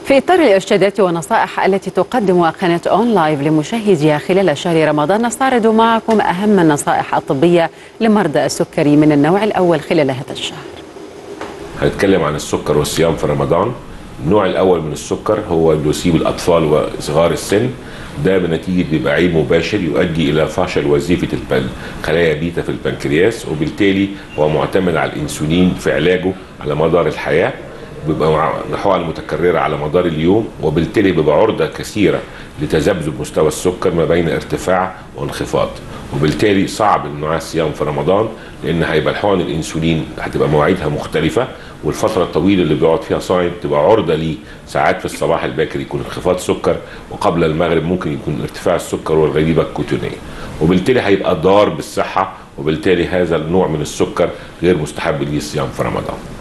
في إطار الإرشادات والنصائح التي تقدمها قناة أون لايف لمشاهديها خلال شهر رمضان نستعرض معكم أهم النصائح الطبية لمرضى السكري من النوع الأول خلال هذا الشهر هنتكلم عن السكر والصيام في رمضان النوع الاول من السكر هو اللي يصيب الاطفال وصغار السن ده بنتيجه بيبقى عيب مباشر يؤدي الى فشل وظيفه خلايا بيتا في البنكرياس وبالتالي هو معتمد على الانسولين في علاجه على مدار الحياه بيبقى حقن متكرره على مدار اليوم وبالتالي بيبقى عرضه كثيره لتذبذب مستوى السكر ما بين ارتفاع وانخفاض وبالتالي صعب انه الصيام في رمضان لان هيبقى الحقن الانسولين هتبقى مواعيدها مختلفه والفتره الطويله اللي بيقعد فيها صايم تبقى عرضه ليه ساعات في الصباح الباكر يكون انخفاض سكر وقبل المغرب ممكن يكون ارتفاع السكر والغريبه الكوتونيه وبالتالي هيبقى ضار بالصحه وبالتالي هذا النوع من السكر غير مستحب ليه الصيام في رمضان